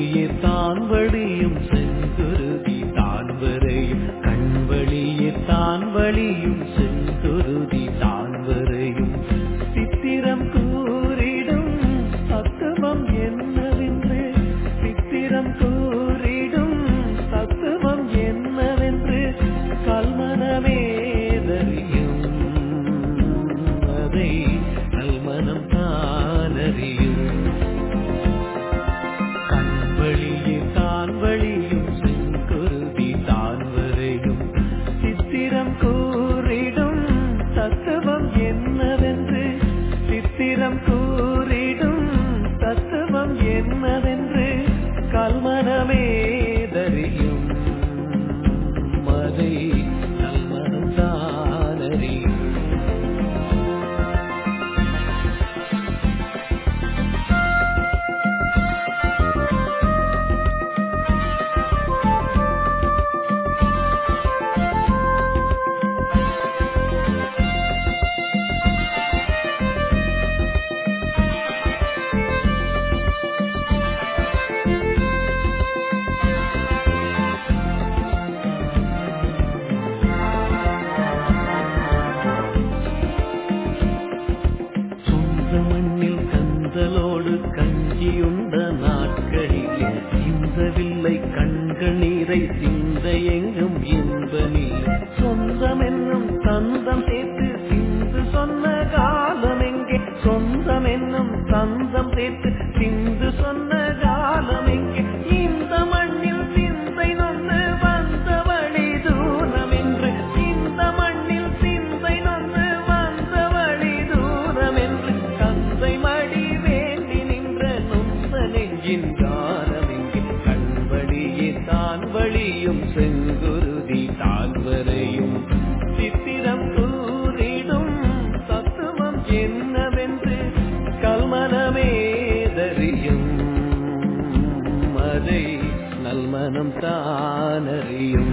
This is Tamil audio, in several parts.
கண்வழியே தான் வழியும் செங்குருதி தான் வரையும் கண்வழியே தான் வழியும் செங்குருதி தான் வரையும் சித்திரம் கூறிடும் தத்துவம் என்னவென்று சித்திரம் கூறிடும் தத்துவம் என்னவென்று கல்மனமேதறியும் அதை கல்மனம் தானறியும் கண்வழியே தான் வழியும் செங்குருதி தான் வரையும் சித்திரம் கூறிடும் தத்துவம் என்னவென்று சித்திரம் கூறிடும் தத்துவம் என்னவென்று கல்மனமேதறியும் மதை கல்மனம் தானறியும் சொந்த மண்ணில் கந்தலோடு கஞ்சியுண்ட நாட்களில் சிந்தவில்லை கண்கணீரை சிந்த எங்கும் இன்பனில் சொந்தம் என்னும் தந்தம் சேர்த்து சிந்து சொன்ன காலம் எங்கே சொந்தம் என்னும் தந்தம் சேர்த்து சிந்து சொன்ன காலம் எங்கே இந்த மண்ணில் சிந்தை நொந்து வந்த வழி தூரம் என்று இந்த மண்ணில் சிந்தை நொந்து வந்த வழி தூரம் என்று தந்தை மடி வேண்டி நின்ற நொந்த நெஞ்சின் காலம் எங்கே கண்வழியே தான் வழியும் செங்குருதி தான் வரையும் சித்திரம் கூறிடும் தத்துவம் என்னவென்று கல்மனமேதறியும் அதை நல்மனம் தானறியும்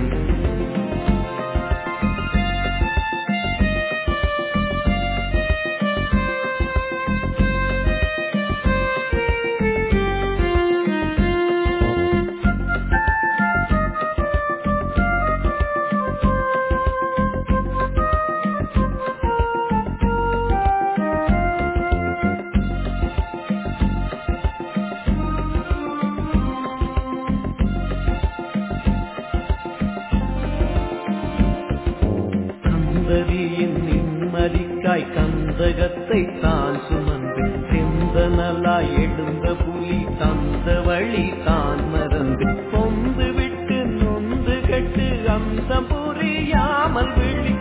கந்தரியின் நிம்மதிக்காய் கந்தகத்தை தான் சுமந்து செந்தனலாய் எழுந்த புலி தந்த வழி தான் மறந்து கொந்து விட்டு நொந்து கட்டு அந்த புரியாமல் விழி